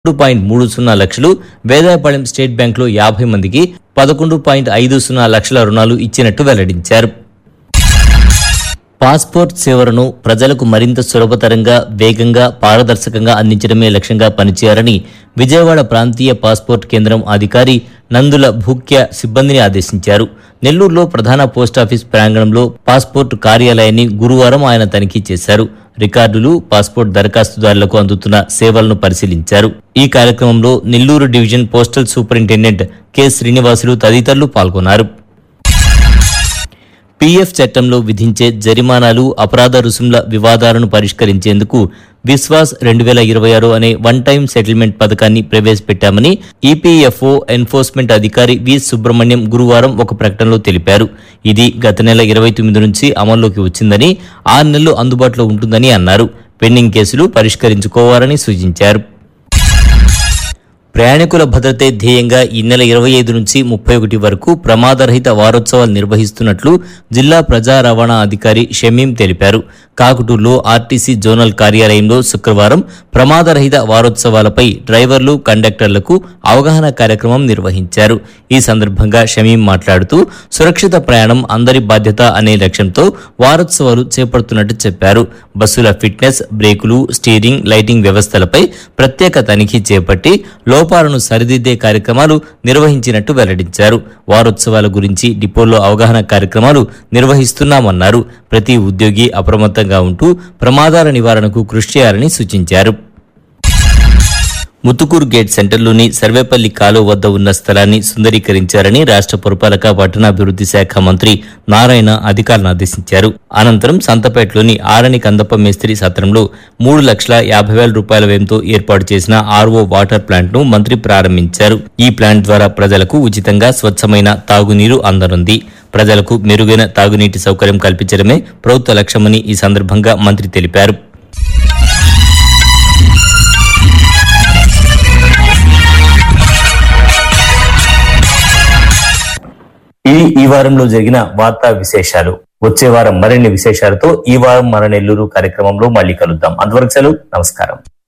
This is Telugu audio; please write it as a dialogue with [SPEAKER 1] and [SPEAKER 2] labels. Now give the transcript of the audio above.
[SPEAKER 1] మూడు పాయింట్ మూడు సున్నా లక్షలు వేదాయపాళెం స్టేట్ బ్యాంకులో యాభై మందికి పదకొండు పాయింట్ ఐదు సున్నా లక్షల రుణాలు ఇచ్చినట్టు వెల్లడించారు పాస్పోర్ట్ సేవలను ప్రజలకు మరింత సులభతరంగా వేగంగా పారదర్శకంగా అందించడమే లక్ష్యంగా పనిచేయాలని విజయవాడ ప్రాంతీయ పాస్పోర్ట్ కేంద్రం అధికారి నందుల భూక్య సిబ్బందిని ఆదేశించారు నెల్లూరులో ప్రధాన పోస్టాఫీస్ ప్రాంగణంలో పాస్పోర్ట్ కార్యాలయాన్ని గురువారం ఆయన తనిఖీ చేశారు రికార్డులు పాస్పోర్ట్ దరఖాస్తుదారులకు అందుతున్న సేవలను పరిశీలించారు ఈ కార్యక్రమంలో Nellore division postal superintendent K Srinivasulu తదితరులు పాల్గొన్నారు పీఎఫ్ చట్టంలో విధించే జరిమానాలు అపరాధ రుసుముల వివాదాలను పరిష్కరించేందుకు విశ్వాస్ రెండు వేల ఇరవై ఆరు అనే వన్ టైం సెటిల్మెంట్ పథకాన్ని ప్రవేశపెట్టామని ఈపీఎఫ్ఓ ఎన్ఫోర్స్మెంట్ అధికారి వి సుబ్రహ్మణ్యం గురువారం ఒక ప్రకటనలో తెలిపారు ఇది గత నెల ఇరవై తొమ్మిది నుంచి అమల్లోకి వచ్చిందని ఆరు నెలలు అందుబాటులో ఉంటుందని అన్నారు పెండింగ్ కేసులు పరిష్కరించుకోవాలని సూచించారు ప్రయాణికుల భద్రతే ధ్యేయంగా ఈ నెల ఇరవై ఐదు నుంచి ముప్పై ఒకటి వరకు ప్రమాదరహిత వారోత్సవాలు నిర్వహిస్తున్నట్లు జిల్లా ప్రజా రవాణా అధికారి షమీం తెలిపారు కాకుటూరులో ఆర్టీసీ జోనల్ కార్యాలయంలో శుక్రవారం ప్రమాదరహిత వారోత్సవాలపై డ్రైవర్లు కండక్టర్లకు అవగాహన కార్యక్రమం నిర్వహించారు ఈ సందర్భంగా షమీం మాట్లాడుతూ సురక్షిత ప్రయాణం అందరి బాధ్యత అనే లక్ష్యంతో వారోత్సవాలు చేపడుతున్నట్టు చెప్పారు బస్సుల ఫిట్నెస్ బ్రేకులు స్టీరింగ్ లైటింగ్ వ్యవస్థలపై ప్రత్యేక తనిఖీ చేపట్టి లోపాలను సరిదిద్దే కార్యక్రమాలు నిర్వహించినట్టు వెల్లడించారు వారోత్సవాల గురించి డిపోల్లో అవగాహన కార్యక్రమాలు నిర్వహిస్తున్నామన్నారు ప్రతి ఉద్యోగి అప్రమత్తంగా ఉంటూ ప్రమాదాల నివారణకు కృషి చేయాలని సూచించారు ముత్తుకూరు గేట్ సెంటర్లోని సర్వేపల్లి కాలువ వద్ద ఉన్న స్థలాన్ని సుందరీకరించారని రాష్ట్ర పురపాలక పట్టణాభివృద్ధి శాఖ మంత్రి నారాయణ అధికారులను ఆదేశించారు అనంతరం సంతపేటలోని ఆరణి కందప్ప మేస్త్రి సత్రంలో మూడు లక్షల యాభై వేల రూపాయల వ్యయంతో ఏర్పాటు చేసిన ఆర్ఓ వాటర్ ప్లాంట్ ను మంత్రి ప్రారంభించారు ఈ ప్లాంట్ ద్వారా ప్రజలకు ఉచితంగా స్వచ్ఛమైన తాగునీరు అందనుంది ప్రజలకు మెరుగైన తాగునీటి సౌకర్యం కల్పించడమే ప్రభుత్వ లక్ష్యమని ఈ సందర్భంగా మంత్రి తెలిపారు ఇవి ఈ వారంలో జరిగిన వార్తా విశేషాలు వచ్చే వారం మరిన్ని విశేషాలతో ఈ వారం మన నెల్లూరు కార్యక్రమంలో మళ్ళీ కలుద్దాం అంతవరకు సెలవు నమస్కారం